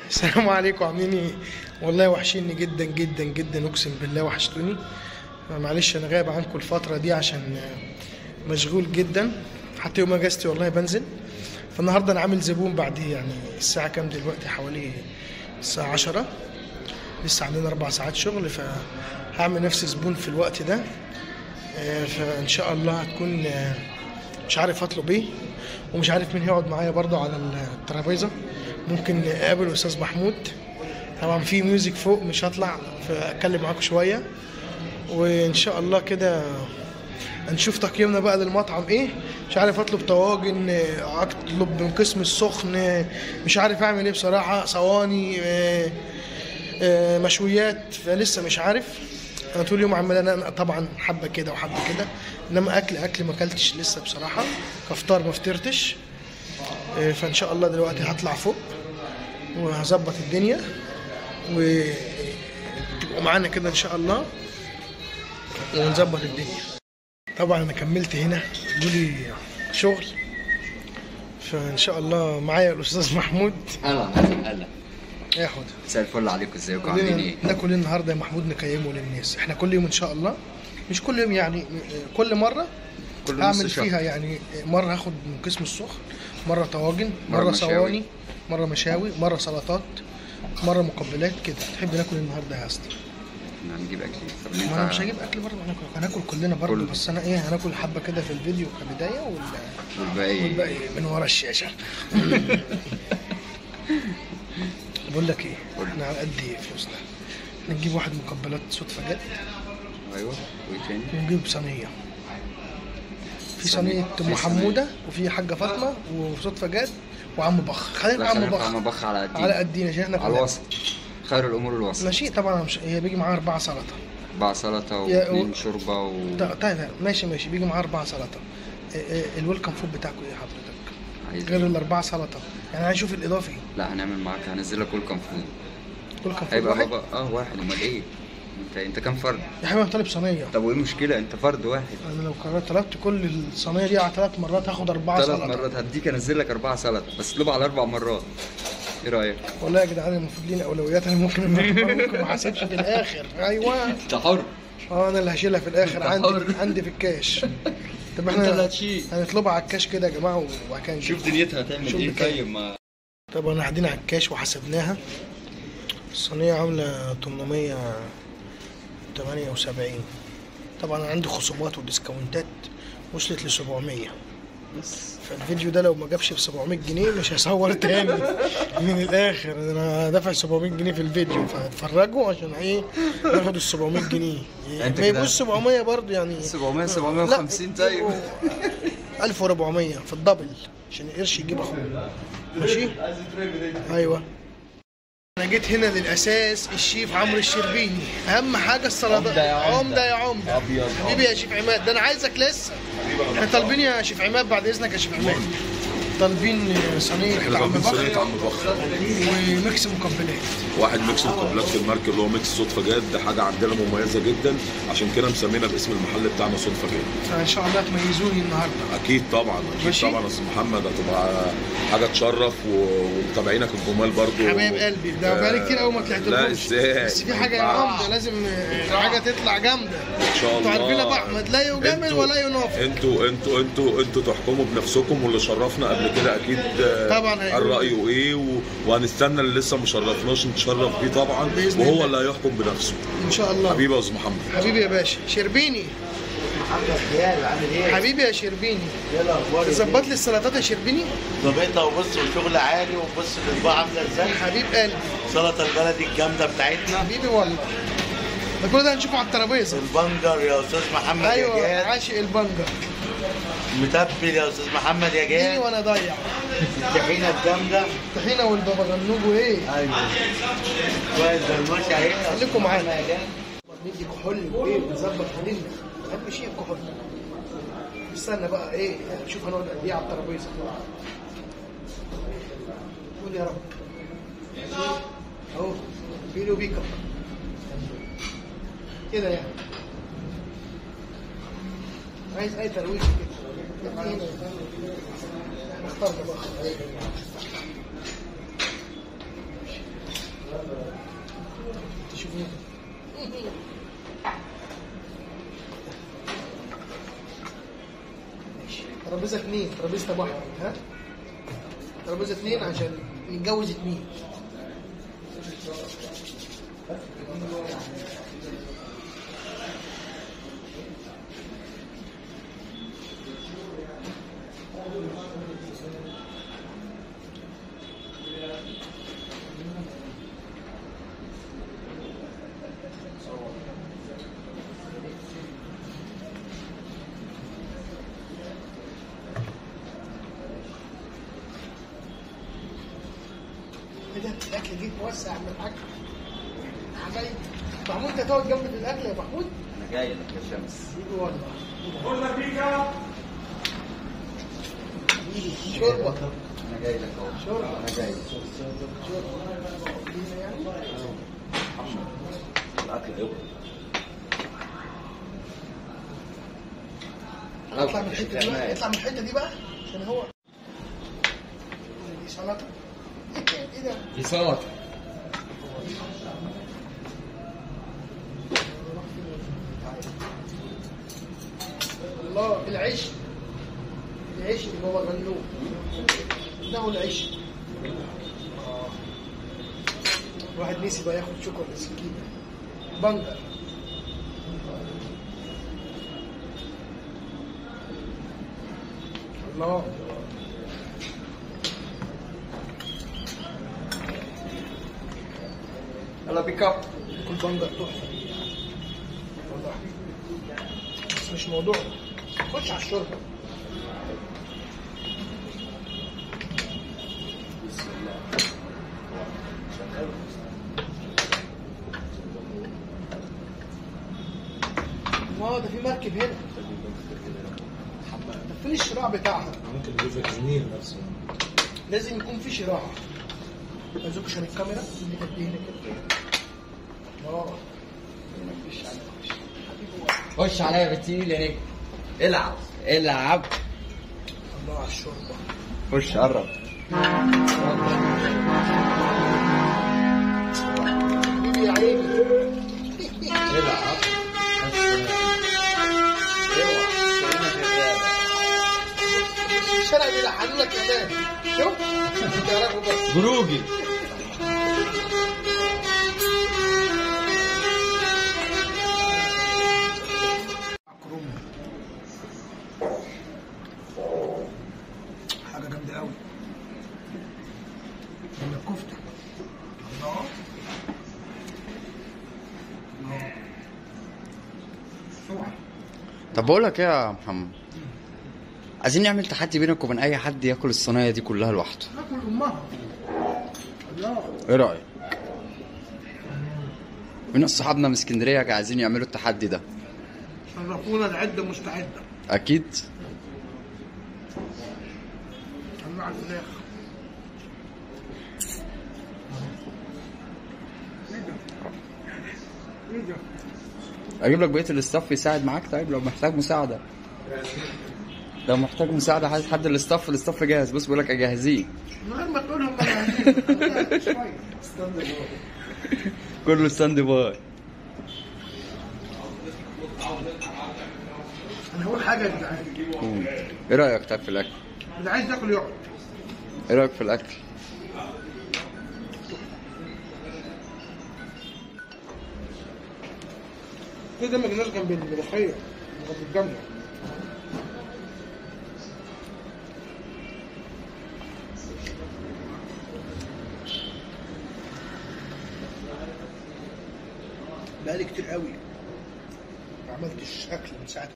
السلام عليكم عاملين ايه والله وحشيني جدا جدا جدا اقسم بالله وحشتوني معلش انا غايب عنكم الفتره دي عشان مشغول جدا حتى يوم اجازتي والله بنزل فالنهارده انا عامل زبون بعد يعني الساعه كام دلوقتي حوالي الساعه 10 لسه عندنا اربع ساعات شغل فهعمل نفسي زبون في الوقت ده آه، فان شاء الله هتكون آه، مش عارف اطلب ايه ومش عارف مين هيقعد معايا برضه على الترابيزه ممكن اقابل استاذ محمود طبعا في ميوزك فوق مش هطلع فاتكلم معاكم شويه وان شاء الله كده هنشوف تقييمنا بقى للمطعم ايه مش عارف اطلب طواجن آه، اطلب من قسم السخن آه، مش عارف اعمل ايه بصراحه صواني آه، آه، مشويات فلسه مش عارف انا طول اليوم عمال انا طبعا حبه كده وحبه كده انما اكل اكل ما اكلتش لسه بصراحه كفطار ما فطرتش آه، فان شاء الله دلوقتي هطلع فوق وهظبط الدنيا وتبقوا معانا كده ان شاء الله ونظبط الدنيا طبعا انا كملت هنا جولي شغل فان شاء الله معايا الاستاذ محمود اهلا اهلا اهلا ياخد مساء الفل عليكم ازيكم عاملين ايه؟ ناكل إيه النهارده يا محمود نقيمه للناس احنا كل يوم ان شاء الله مش كل يوم يعني كل مره كل نص هعمل شهر. فيها يعني مره هاخد من قسم السخن مره طواجن مرة مره مشاوي. صواني مره مشاوي مره سلطات مره مقبلات كده تحب ناكل إيه النهارده يا اسطى احنا هنجيب اكل طب ما انا مش انت هجيب اكل برضه هناكل هناكل كلنا برضه كله. بس انا ايه هناكل حبه كده في الفيديو كبدايه وال- والباقي والباقي من ورا الشاشه بقول لك ايه قول. احنا على قد ايه فلوسنا احنا نجيب واحد مقبلات صدفه جت ايوه وايه تاني؟ ونجيب صينيه في صينية. صينيه في ام صينية. حموده وفي حاجه فاطمه وصدفه جت وعم بخ خلينا لا عم خلينا في بخ عم بخ على قد على قدينا عشان احنا على كلنا- الوسط خير الامور الوسط ماشي طبعا مش هي بيجي معاها اربعه سلطه اربع سلطه يا- واثنين و- شوربه و طيب طيب، ماشي ماشي بيجي معاها اربعه سلطه إيه إيه الويلكم فود بتاعكم ايه حضرتك عايز غير الاربعه سلطه يعني عايز اشوف الاضافي لا هنعمل معاك هنزل لك كل كام فود ويلكم فود هيبقى واحد بابا اه واحد امال ايه؟ انت انت كام فرد؟ يا حبيبي انا طالب صينيه طب وايه المشكله؟ انت فرد واحد انا لو قررت طلبت كل الصينيه دي على ثلاث مرات هاخد اربعه ثلاث سلطه مرات هديك انزل لك اربعه سلطه بس اطلبها على اربع مرات ايه رايك؟ والله يا جدعان المفروض لينا اولويات انا ممكن ممكن ما احاسبش في الاخر ايوه انت حر اه انا اللي هشيلها في الاخر أنت عندي حر. عندي في الكاش طب انت اللي احنا هتشيل هنطلبها على الكاش كده يا جماعه وبعد كده نشوف. شوف دنيتها هتعمل شوف ايه بكام. طيب ما طبعا قاعدين على الكاش وحسبناها الصينية عاملة 878 طبعا أنا عندي خصومات وديسكاونتات وصلت ل 700 بس فالفيديو ده لو ما جابش ب 700 جنيه مش هصور تاني من الاخر انا دافع 700 جنيه في الفيديو فهتفرجوا عشان ايه ناخد ال 700 جنيه أنت ما كده- يبقوش 700 برضه يعني 700 750 طيب 1400 في الدبل عشان القرش يجيب اخوه ماشي ايوه انا جيت هنا للاساس الشيف عمرو الشربيني اهم حاجه السلطات عمدة يا عمدة. عمده يا عمده أبيض. حبيبي يا شيف عماد ده انا عايزك لسه احنا طالبين يا شيف عماد بعد اذنك يا شيف عماد طالبين صينيه احنا عم طالبين بخ صينيه عم بخ وميكس مقبلات واحد ميكس مقبلات في الماركه اللي هو ميكس صدفه جاد ده حاجه عندنا مميزه جدا عشان كده مسمينا باسم المحل بتاعنا صدفه جاد فان شاء الله تميزوني النهارده اكيد طبعا اكيد ماشي. طبعا يا استاذ محمد هتبقى حاجه تشرف و- ومتابعينك الجمال برضو حبايب قلبي ده بقالي كتير قوي ما طلعت لا لهمش. ازاي بس في حاجه يا عمده لازم آه، حاجه تطلع جامده ان شاء انتوا الله عارفين ابو احمد لا يجامل انتوا- ولا ينافق انتوا انتوا انتوا انتوا تحكموا بنفسكم واللي شرفنا قبل كده اكيد آه، طبعاً هيقول. قال رايه ايه و... وهنستنى اللي لسه ما شرفناش نتشرف بيه طبعا بإذن وهو الله. اللي هيحكم بنفسه ان شاء الله حبيبي يا استاذ محمد حبيبي يا باشا شربيني محمد دياب عامل ايه؟ حبيبي يا شربيني ايه الاخبار؟ تظبط لي السلطات يا شربيني ظبطها وبص والشغل عالي وبص الاطباق عامله ازاي؟ حبيب قلبي السلطه البلدي الجامده بتاعتنا حبيبي والله ده كل ده هنشوفه على الترابيزه البنجر يا استاذ محمد يا ايوه جاد عاشق البنجر متبل يا استاذ محمد يا اديني جاد وانا ضيع الطحينه الجامده الطحينه والبابا غنوج وايه ايوه شويه زرمشه اهي يا أستاذ خليكم معانا. محمد يا جاد ندي كحول وايه بنظبط حالنا اهم شيء الكحول استنى بقى ايه نشوف هنقعد قد ايه على الترابيزه قول يا رب اهو بيني وبيك كده يعني عايز اي ترويج كده احنا اخترنا بقى جنيه ماشي ترابيزه اتنين ترابيزه ابو احمد ها ترابيزه اتنين عشان نتجوز اتنين ايه ده الاكل جه موسع من الحاج عمال محمود انت تقعد جنب الاكل يا محمود انا جاي لك يا شمس يجي والله يجي شوربه انا جاي لك اهو شوربه انا جاي شوربه لينا يعني الاكل هيبقى اطلع من الحته دي بقى اطلع من الحته دي بقى عشان هو دي سلطه ايه ده؟ دي سلطه الله العيش العيش اللي هو غلوب ده هو العيش آه. الواحد نسي بقى ياخد شوكه ولا سكينه بنجر الله يلا بيك اب كل بنجر تحفه والله بس مش موضوع خش على الشوربه اه ده في مركب هنا ده فين الشراع بتاعها ممكن يجيب لك زميل نفسه لازم يكون في شراع ازوق عشان الكاميرا اللي كانت هنا كده اه مفيش على وش. حبيبي خش عليا بتقيل يا نجم العب العب الله على الشوربه خش قرب حبيبي يا عيني العب اوعى كلنا شغاله الشارع بيلحنوا لك كمان شوف تعرفوا بس بروجي كروم حاجه جامده قوي ولا الكفته الله الله اوعى طب بقول لك ايه يا محمد عايزين نعمل تحدي بينك وبين اي حد ياكل الصينيه دي كلها لوحده ناكل امها الله ايه رايك في ناس صحابنا من اسكندريه عايزين يعملوا التحدي ده شرفونا العده مستعده اكيد انواع الفراخ ايه ده؟ ايه ده؟ اجيب لك بقيه الاستاف يساعد معاك طيب لو محتاج مساعده لو محتاج مساعده عايز حد الاستاف الاستاف جاهز بص بيقول لك جاهزين من غير ما تقولهم انا هجيب. شويه كله ستاند باي انا هقول حاجه يا جدعان ايه رايك طيب في الاكل اللي عايز ياكل يقعد ايه رايك في الاكل كده ما جيناش جنب الملوخيه جنب الجنه بقالي كتير قوي ما عملتش اكل من ساعه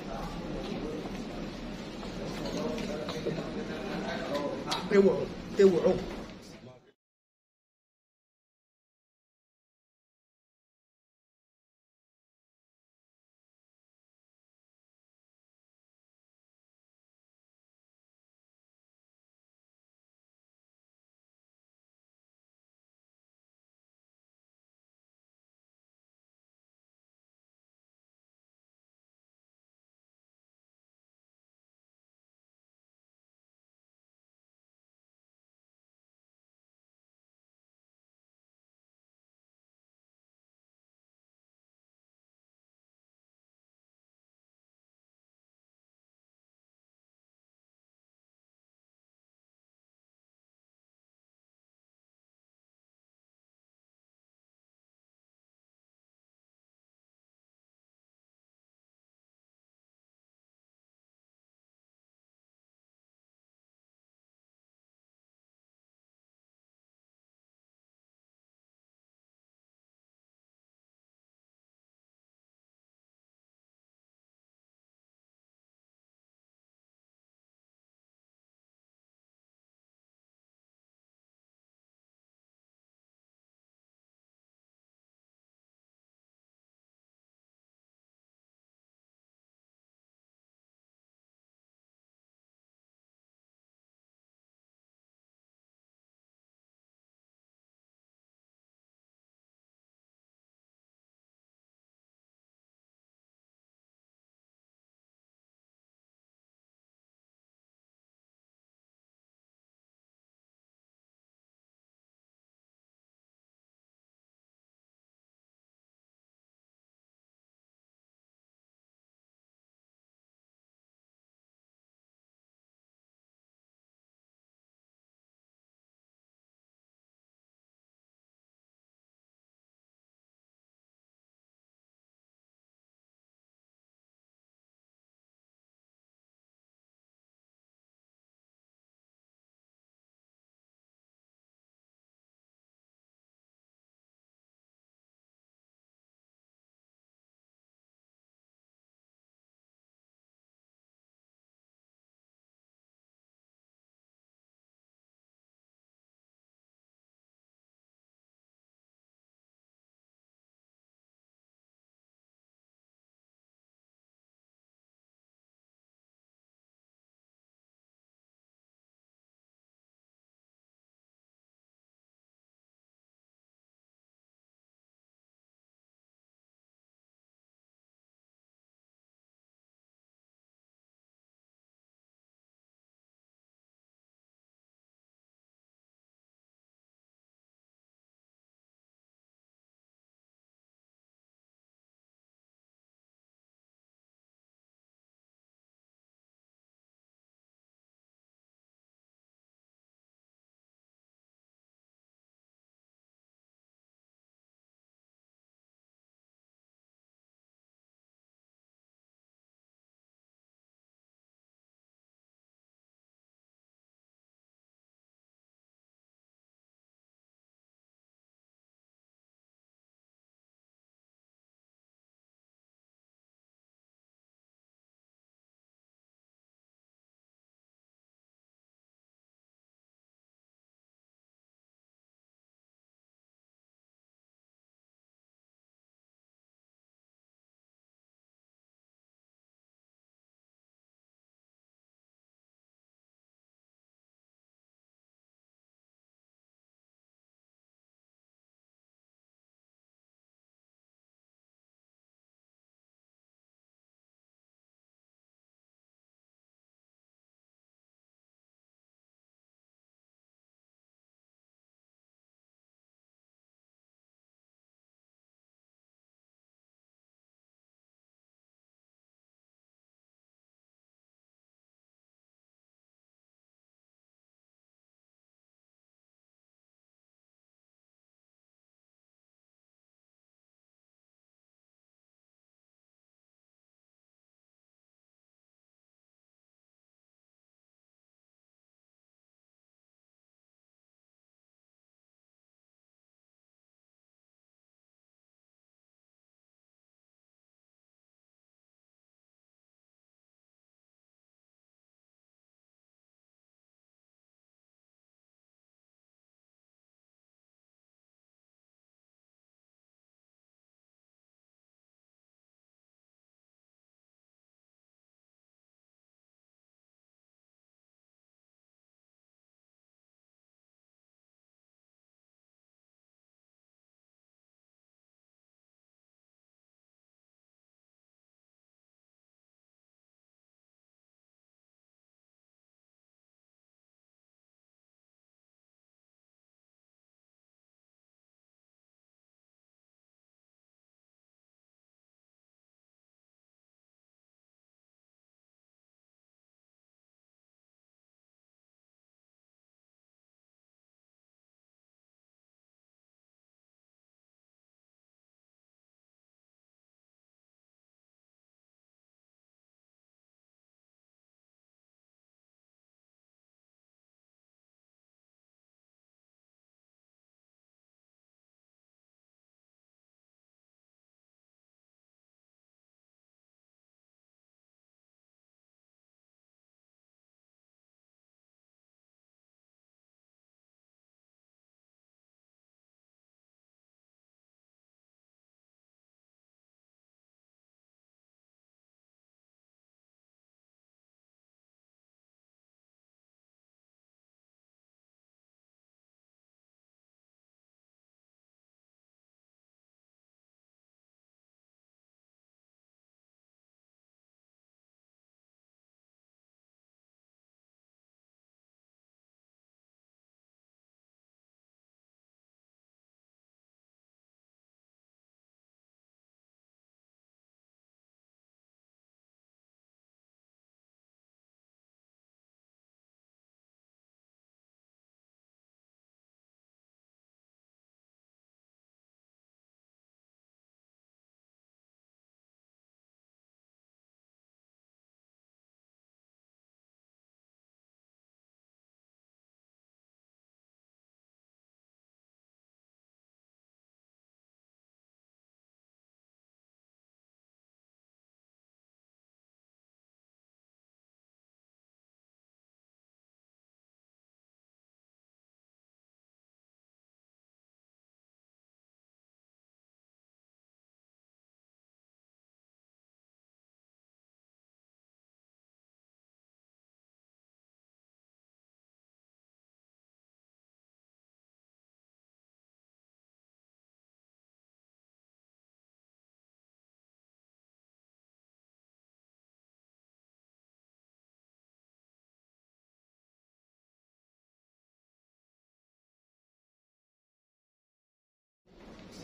اوعوا اوعوا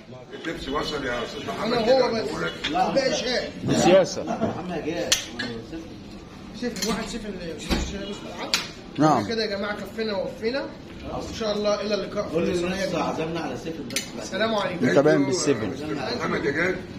التبس وصل يا استاذ محمد انا كده وهو بس بقول لك باقي شاي سياسة محمد جاي سيف واحد سيف اللي مش مش العب نعم. كده يا جماعه كفينا ووفينا ان شاء الله الى اللقاء في قول لي الإسرائيلية الناس الجديدة. عزمنا على سيف البس بعد السلام عليكم انت باين بالسيفن محمد يا جاد